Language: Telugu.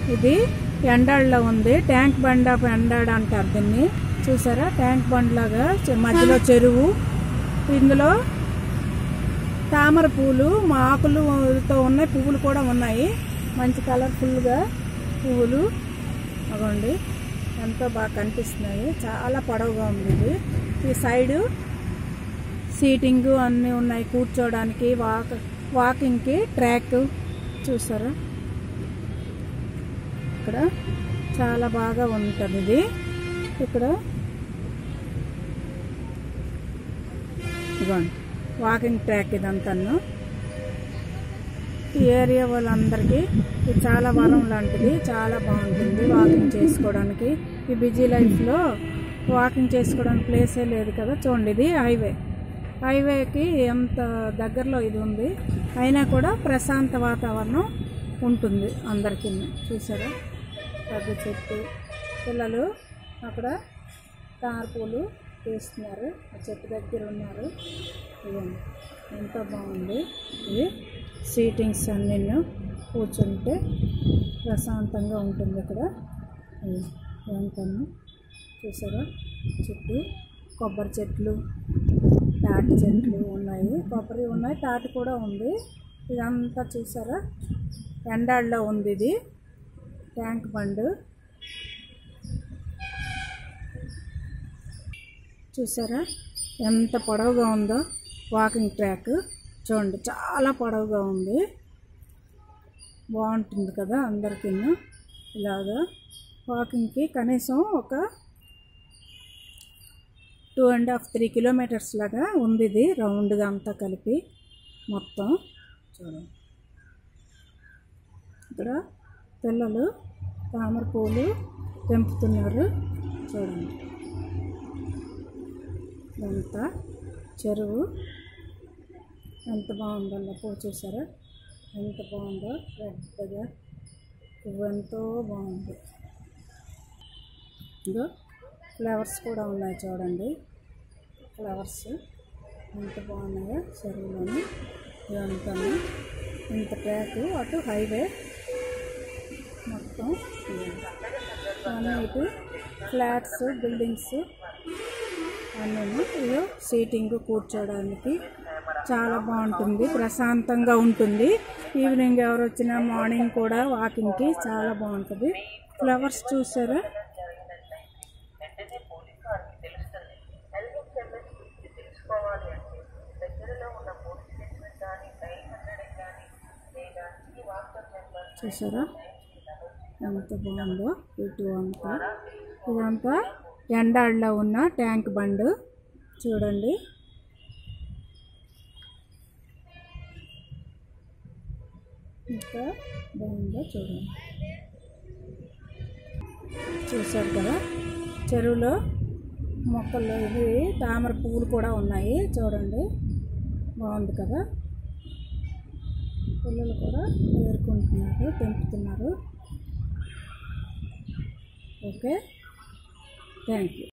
ఇది ఎండాళ్ళలో ఉంది ట్యాంక్ బండ్ ఆఫ్ ఎండాడ్ అంటారు దీన్ని చూసారా ట్యాంక్ బండ్ లాగా చె- మధ్యలో చెరువు ఇందులో తామర పూలు మా ఆకులతో ఉన్నాయి పువ్వులు కూడా ఉన్నాయి మంచి కలర్ఫుల్గా పువ్వులు అగోండి ఎంతో బాగా కనిపిస్తున్నాయి చాలా పొడవుగా ఉంది ఇది ఈ సైడు సీటింగ్ అన్నీ ఉన్నాయి కూర్చోవడానికి వాక్ వాకింగ్కి ట్రాక్ చూసారా ఇక్కడ చాలా బాగా ఉంటుంది ఇది ఇక్కడ ఇదిగోండి వాకింగ్ ట్రాక్ ఇదంతాను ఈ ఏరియా వాళ్ళందరికీ ఇది చాలా వరం లాంటిది చాలా బాగుంటుంది వాకింగ్ చేసుకోవడానికి ఈ బిజీ లైఫ్లో వాకింగ్ చేసుకోవడానికి ప్లేసే లేదు కదా చూడండి ఇది హైవే హైవేకి ఎంత దగ్గరలో ఇది ఉంది అయినా కూడా ప్రశాంత వాతావరణం ఉంటుంది అందరికీ చూసారా పెద్ద చెట్టు పిల్లలు అక్కడ తారపూలు తీస్తున్నారు ఆ చెట్టు దగ్గర ఉన్నారు ఇదండి ఎంతో బాగుంది ఇది సీటింగ్స్ అన్నీ కూర్చుంటే ప్రశాంతంగా ఉంటుంది ఇక్కడ ఇదంతాను చూసారా చుట్టూ కొబ్బరి చెట్లు తాటి చెట్లు ఉన్నాయి కొబ్బరి ఉన్నాయి తాటి కూడా ఉంది ఇదంతా చూసారా ఎండాళ్ళలో ఉంది ఇది ట్యాంక్ బండ్ చూసారా ఎంత పొడవుగా ఉందో వాకింగ్ ట్రాక్ చూడండి చాలా పొడవుగా ఉంది బాగుంటుంది కదా అందరికీ ఇలాగా వాకింగ్కి కనీసం ఒక two and half three kilometres లాగా ఉంది ఇది రౌండ్గా అంతా కలిపి మొత్తం చూడండి ఇక్కడ పిల్లలు తామర పువ్వులు తెంపుతున్నారు చూడండి ఇదంతా చెరువు ఎంత బాగుందో అలా పువ్వు చూసారా ఎంత బాగుందో పెద్దగా పువ్వు ఎంతో బాగుంది ఇదో ఫ్లవర్స్ కూడా ఉన్నాయి చూడండి ఫ్లవర్స్ ఎంత బాగున్నాయో చెరువులోని ఇదంతా ఇంత ట్రాక్ అటు హైవే మొత్తం ఇదంతా. అన్నీ ఇటు ఫ్లాట్స్ బిల్డింగ్స్ అన్నీ ఇదో సీటింగ్ కూర్చోడానికి చాలా బాగుంటుంది ప్రశాంతంగా ఉంటుంది ఈవినింగ్ ఎవరు వచ్చినా మార్నింగ్ కూడా వాకింగ్కి చాలా బాగుంటుంది ఫ్లవర్స్ చూసారా చూసారా ఎంత బాగుందో ఇటు అంతా ఇదంతా ఎండాళ్ళలో ఉన్న ట్యాంక్ బండ్ చూడండి ఇంకా బాగుందో చూడండి చూసారు కదా చెరువులో మొక్కల్లో ఇవి తామర పువ్వులు కూడా ఉన్నాయి చూడండి బాగుంది కదా పిల్లలు కూడా ఏరుకుంటున్నారు తెంపుతున్నారు ఓకే థ్యాంక్ యూ